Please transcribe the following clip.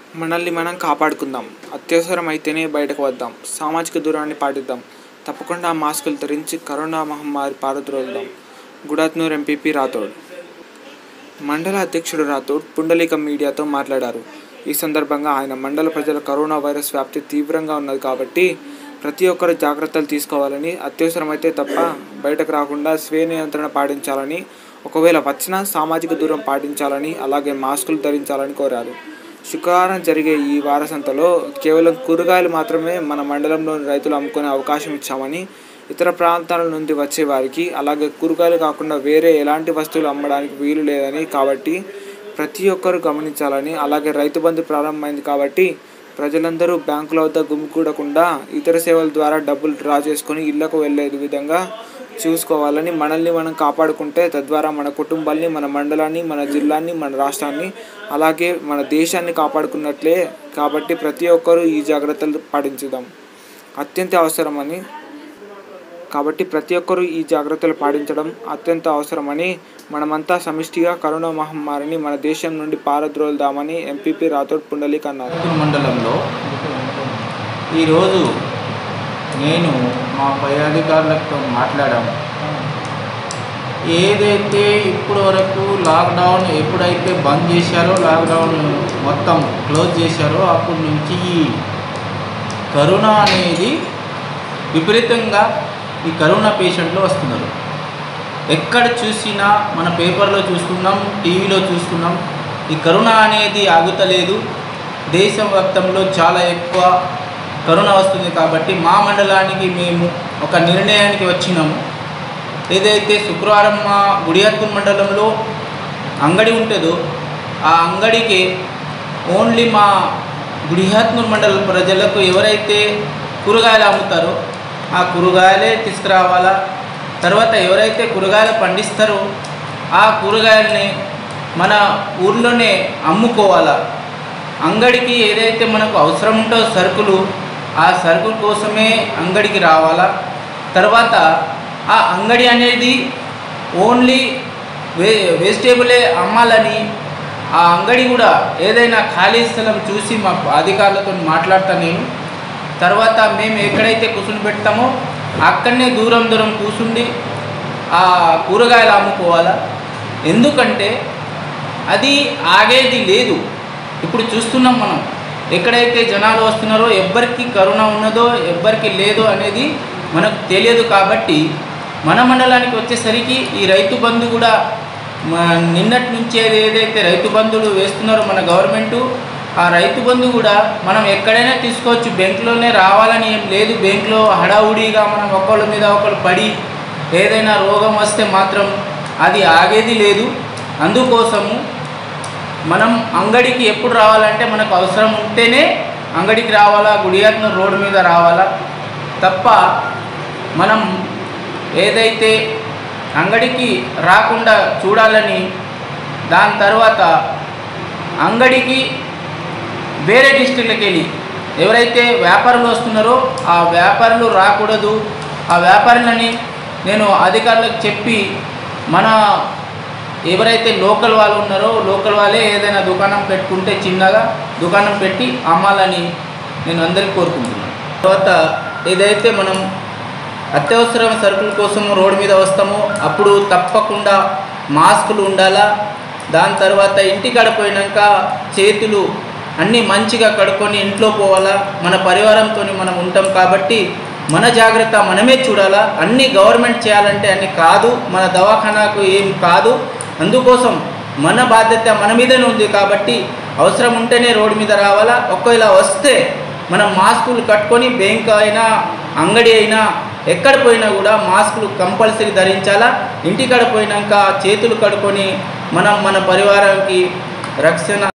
మనల్ని మనం కాపాడుకుందాం అత్యవసరం అయితేనే బయటకు వద్దాం సామాజిక దూరాన్ని పాటిద్దాం తప్పకుండా మాస్కులు ధరించి కరోనా మహమ్మారి పారద్రోలుదాం గుడాత్నూర్ ఎంపీపీ రాథోడ్ మండల అధ్యక్షుడు రాథోడ్ పుండలీకం మీడియాతో మాట్లాడారు ఈ సందర్భంగా ఆయన మండల ప్రజల కరోనా వైరస్ వ్యాప్తి తీవ్రంగా ఉన్నది కాబట్టి ప్రతి ఒక్కరు జాగ్రత్తలు తీసుకోవాలని అత్యవసరమైతే తప్ప బయటకు రాకుండా స్వీయ నియంత్రణ పాటించాలని ఒకవేళ వచ్చినా సామాజిక దూరం పాటించాలని అలాగే మాస్కులు ధరించాలని కోరారు శుక్రవారం జరిగే ఈ వారసంతలో కేవలం కూరగాయలు మాత్రమే మన మండలంలోని రైతులు అమ్ముకునే అవకాశం ఇచ్చామని ఇతర ప్రాంతాల నుండి వచ్చే వారికి అలాగే కూరగాయలు కాకుండా వేరే ఎలాంటి వస్తువులు అమ్మడానికి వీలు లేదని కాబట్టి ప్రతి ఒక్కరూ గమనించాలని అలాగే రైతు బంధు ప్రారంభమైంది కాబట్టి ప్రజలందరూ బ్యాంకుల వద్ద గుమికూడకుండా ఇతర సేవల ద్వారా డబ్బులు డ్రా చేసుకొని ఇళ్లకు వెళ్ళే విధంగా చూసుకోవాలని మనల్ని మనం కాపాడుకుంటే తద్వారా మన కుటుంబాన్ని మన మండలాన్ని మన జిల్లాని మన రాష్ట్రాన్ని అలాగే మన దేశాన్ని కాపాడుకున్నట్లే కాబట్టి ప్రతి ఒక్కరూ ఈ జాగ్రత్తలు పాటించుదాం అత్యంత అవసరమని కాబట్టి ప్రతి ఒక్కరూ ఈ జాగ్రత్తలు పాటించడం అత్యంత అవసరమని మనమంతా సమిష్టిగా కరోనా మహమ్మారిని మన దేశం నుండి పారద్రోలుదామని ఎంపీపీ రాథోడ్ పుండలిక్ అన్నారు చిత్తూరు మండలంలో ఈరోజు నేను మా పై అధికారులతో మాట్లాడాము ఏదైతే ఇప్పటి వరకు లాక్డౌన్ ఎప్పుడైతే బంద్ చేశారో లాక్డౌన్ మొత్తం క్లోజ్ చేశారో అప్పటి నుంచి ఈ కరోనా అనేది విపరీతంగా ఈ కరోనా పేషెంట్లు వస్తున్నారు ఎక్కడ చూసినా మన పేపర్లో చూస్తున్నాం టీవీలో చూస్తున్నాం ఈ కరోనా అనేది ఆగుతలేదు దేశం మొత్తంలో చాలా ఎక్కువ కరోనా వస్తుంది కాబట్టి మా మండలానికి మేము ఒక నిర్ణయానికి వచ్చినాము ఏదైతే శుక్రవారం మా గుడియాత్పూర్ మండలంలో అంగడి ఉంటుందో ఆ అంగడికి ఓన్లీ మా గుడియాత్మూర్ మండలం ప్రజలకు ఎవరైతే కూరగాయలు అమ్ముతారో ఆ కూరగాయలే తీసుకురావాలా తర్వాత ఎవరైతే కూరగాయలు పండిస్తారో ఆ కూరగాయల్ని మన ఊర్లోనే అమ్ముకోవాలా అంగడికి ఏదైతే మనకు అవసరం ఉంటో సరుకులు ఆ సరుకుల కోసమే అంగడికి రావాలా తర్వాత ఆ అంగడి అనేది ఓన్లీ వే వెజిటేబులే అమ్మాలని ఆ అంగడి కూడా ఏదైనా ఖాళీ స్థలం చూసి మా అధికారులతో మాట్లాడతా నేను తర్వాత మేము ఎక్కడైతే కూర్చుని పెడతామో అక్కడనే దూరం దూరం కూర్చుండి ఆ కూరగాయలు అమ్ముకోవాలా ఎందుకంటే అది ఆగేది లేదు ఇప్పుడు చూస్తున్నాం మనం ఎక్కడైతే జనాలు వస్తున్నారో ఎవ్వరికి కరోనా ఉన్నదో ఎవ్వరికి లేదో అనేది మనకు తెలియదు కాబట్టి మన మండలానికి వచ్చేసరికి ఈ రైతు బంధు కూడా మ- నిన్నటి నుంచి ఏది- ఏదైతే రైతు బంధులు వేస్తున్నారో మన గవర్నమెంటు ఆ రైతు బంధు కూడా మనం ఎక్కడైనా తీసుకోవచ్చు బ్యాంకులోనే రావాలని ఏం లేదు బ్యాంకులో హడావుడిగా మనం ఒకళ్ళ మీద ఒకళ్ళు పడి ఏదైనా రోగం వస్తే మాత్రం అది ఆగేది లేదు అందుకోసము మనం అంగడికి ఎప్పుడు రావాలంటే మనకు అవసరం ఉంటేనే అంగడికి రావాలా గుడియాత్మ రోడ్డు మీద రావాలా తప్ప మనం ఏదైతే అంగడికి రాకుండా చూడాలని దాని తర్వాత అంగడికి వేరే డిస్ట్రిక్ట్కి వెళ్ళి ఎవరైతే వ్యాపారులు వస్తున్నారో ఆ వ్యాపారులు రాకూడదు ఆ వ్యాపారులని నేను అధికారులకు చెప్పి మన ఎవరైతే లోకల్ వాళ్ళు ఉన్నారో లోకల్ వాళ్ళే ఏదైనా దుకాణం పెట్టుకుంటే చిన్నగా దుకాణం పెట్టి అమ్మాలని నేను అందరికీ కోరుకుంటున్నాను తర్వాత ఏదైతే మనం అత్యవసర సరుకుల కోసం రోడ్డు మీద వస్తామో అప్పుడు తప్పకుండా మాస్కులు ఉండాలా దాని తర్వాత ఇంటికాడ పోయినాక చేతులు అన్నీ మంచిగా కడుక్కొని ఇంట్లో పోవాలా మన పరివారంతో మనం ఉంటాం కాబట్టి మన జాగ్రత్త మనమే చూడాలా అన్నీ గవర్నమెంట్ చేయాలంటే అన్ని కాదు మన దవాఖానాకు ఏం కాదు అందుకోసం మన బాధ్యత మన మీదనే ఉంది కాబట్టి అవసరం ఉంటేనే రోడ్డు మీద రావాలా ఒకవేళ వస్తే మనం మాస్కులు కట్టుకొని బ్యాంక్ అయినా అంగడి అయినా ఎక్కడ పోయినా కూడా మాస్కులు కంపల్సరీ ధరించాలా ఇంటికాడ పోయినాక చేతులు కడుక్కొని మనం మన పరివారానికి రక్షణ